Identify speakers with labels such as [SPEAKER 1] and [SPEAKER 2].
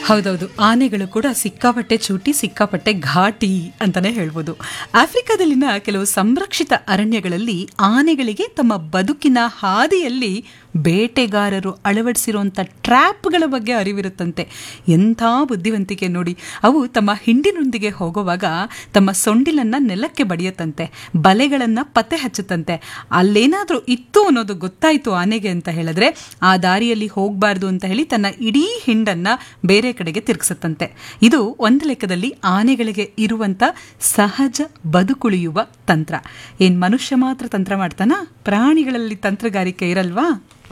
[SPEAKER 1] ಹೌದೌದು ಆನೆಗಳು ಕೂಡ ಸಿಕ್ಕಾಪಟ್ಟೆ ಚೂಟಿ ಸಿಕ್ಕಾಪಟ್ಟೆ ಘಾಟಿ ಅಂತಾನೆ ಹೇಳ್ಬೋದು ಆಫ್ರಿಕಾದಲ್ಲಿನ ಕೆಲವು ಸಂರಕ್ಷಿತ ಅರಣ್ಯಗಳಲ್ಲಿ ಆನೆಗಳಿಗೆ ತಮ್ಮ ಬದುಕಿನ ಹಾದಿಯಲ್ಲಿ ಬೇಟೆಗಾರರು ಅಳವಡಿಸಿರುವಂಥ ಟ್ರ್ಯಾಪ್ಗಳ ಬಗ್ಗೆ ಅರಿವಿರುತ್ತಂತೆ ಎಂಥ ಬುದ್ಧಿವಂತಿಕೆ ನೋಡಿ ಅವು ತಮ್ಮ ಹಿಂಡಿನೊಂದಿಗೆ ಹೋಗುವಾಗ ತಮ್ಮ ಸೊಂಡಿಲನ್ನ ನೆಲಕ್ಕೆ ಬಡಿಯತ್ತಂತೆ ಬಲೆಗಳನ್ನ ಪತ್ತೆ ಹಚ್ಚುತ್ತಂತೆ ಅಲ್ಲೇನಾದ್ರೂ ಇತ್ತು ಅನ್ನೋದು ಗೊತ್ತಾಯ್ತು ಆನೆಗೆ ಅಂತ ಹೇಳಿದ್ರೆ ಆ ದಾರಿಯಲ್ಲಿ ಹೋಗಬಾರ್ದು ಅಂತ ಹೇಳಿ ತನ್ನ ಇಡೀ ಹಿಂಡನ್ನ ಬೇರೆ ಕಡೆಗೆ ತಿರುಗಿಸುತ್ತಂತೆ ಇದು ಒಂದು ಲೆಕ್ಕದಲ್ಲಿ ಆನೆಗಳಿಗೆ ಇರುವಂತ ಸಹಜ ಬದುಕುಳಿಯುವ ತಂತ್ರ ಏನ್ ಮನುಷ್ಯ ಮಾತ್ರ ತಂತ್ರ ಮಾಡ್ತಾನಾ ಪ್ರಾಣಿಗಳಲ್ಲಿ ತಂತ್ರಗಾರಿಕೆ ಇರಲ್ವಾ